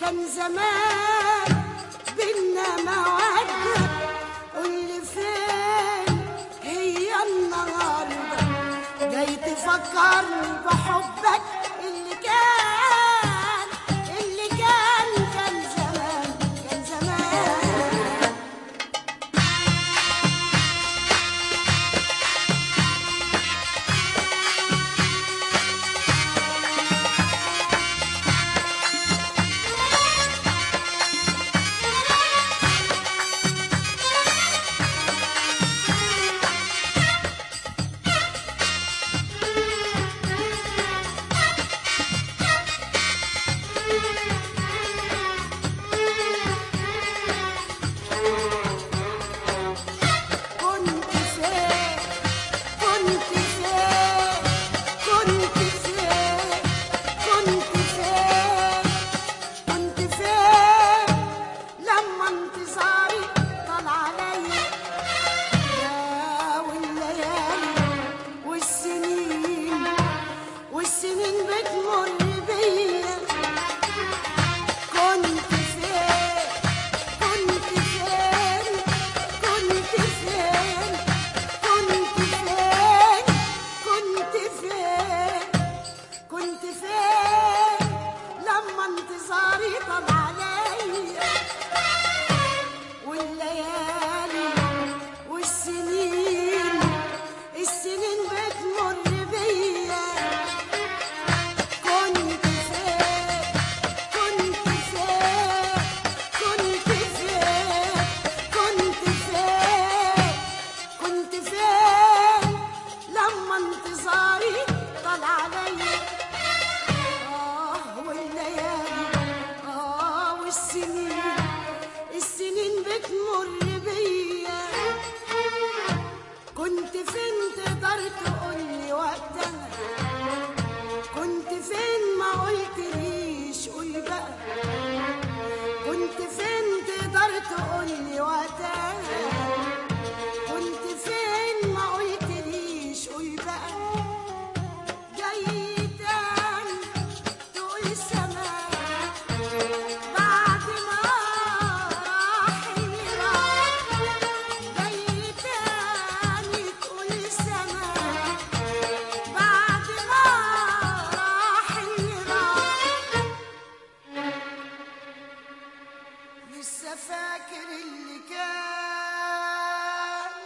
كان زمان بينا مودة قولي فين هي النهاردة جاي تفكرني بحبك اللي كان اللي كان كان زمان كان زمان كنت فين كنت فين كنت فين كنت فين كنت فين لما انتصاري طال عليا يا والليالي والسنين والسنين بتمر بيا كنت فين كنت فين كنت فين كنت فين كنت فين كنت فين لما انتصاري طال عليا والليالي والسنين السنين بتمر بيا كنت فين كنت فين كنت فين كنت فين كنت فين لما انتصاري طال عليا آه والليالي آه والسنين السنين بتمر بيا كنت فين تقدر تقولي وقتها كنت فين ما قلتليش قول بقى كنت فين تقدر تقولي وقتها كنت فين ما قلتليش قول بقى جاي تاني تقول السماء بعد ما راح اللي راح جاي تاني تقول السماء بعد ما راح اللي راح لسه فاكر اللي كان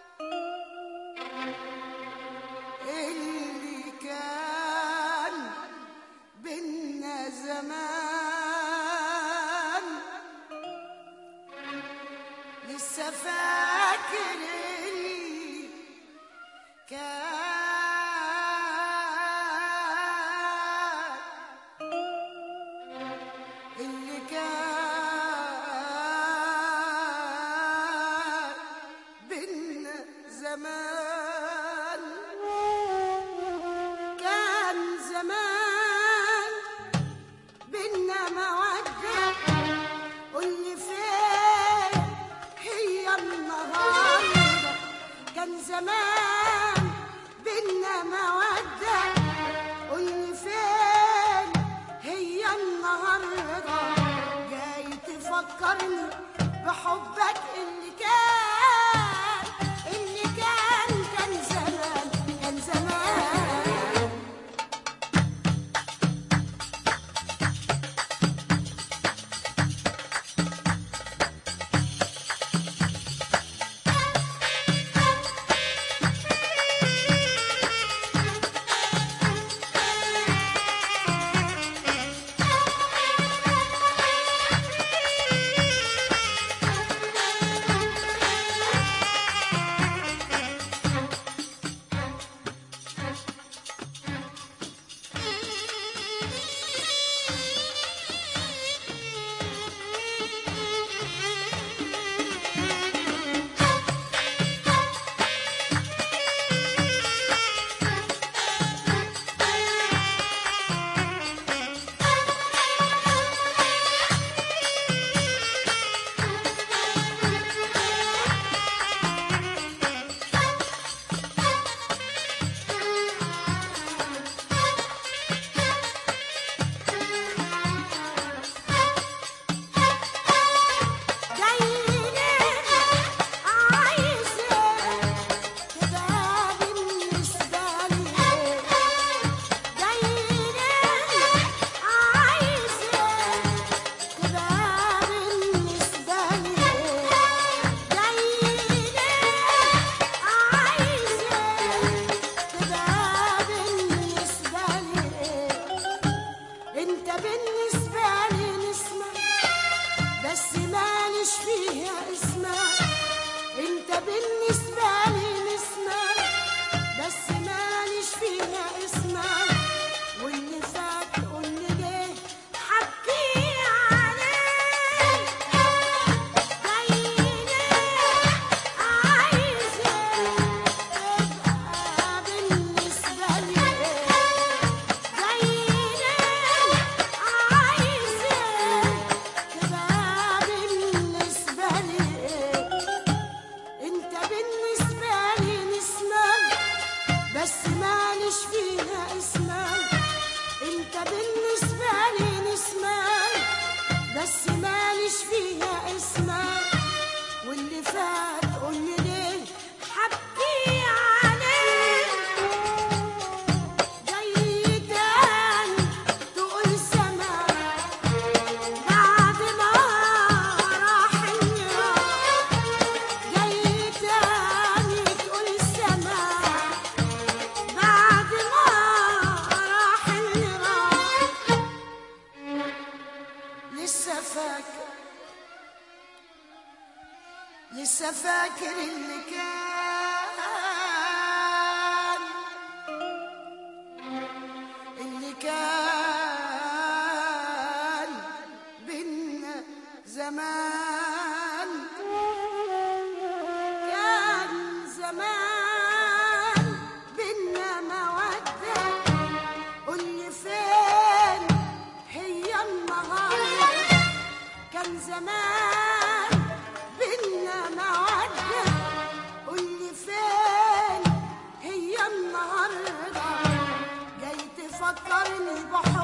اللي كان بينا زمان لسه فاكر اللي كان اللي كان بينا زمان كان زمان بينا مودة قولي فين هي النهاردة كان زمان بينا مودة قولي فين هي النهاردة جاي تفكرني بحبك اللي كان اللي كان كان زمان كان زمان فيها اسمك انت بالنسبة لي نسمة بس ماليش فيها اسمك واللي فات قولي ليه حكي عليك جاي ليه عايز ايه تبقى بالنسبة لي جاي ليه عايز ايه تبقى بالنسبة لي انت بالنسبة لي نسمة بس ماليش فيها اسمك انت بالنسبة لي نسمة بس ماليش فيها اسمك واللي فات قولي ليه حكي عليه جاي تاني تقول سماك بعد ما راح النهار جاي تاني تقول سماك بعد ما راح النهار لسه فاكر لسه فاكر اللي كان اللي كان بينا زمان كان زمان بينا مودة قولي فين هي النهاردة كان زمان بينا مودة قولي فين هي النهاردة جاي تفكرني بحب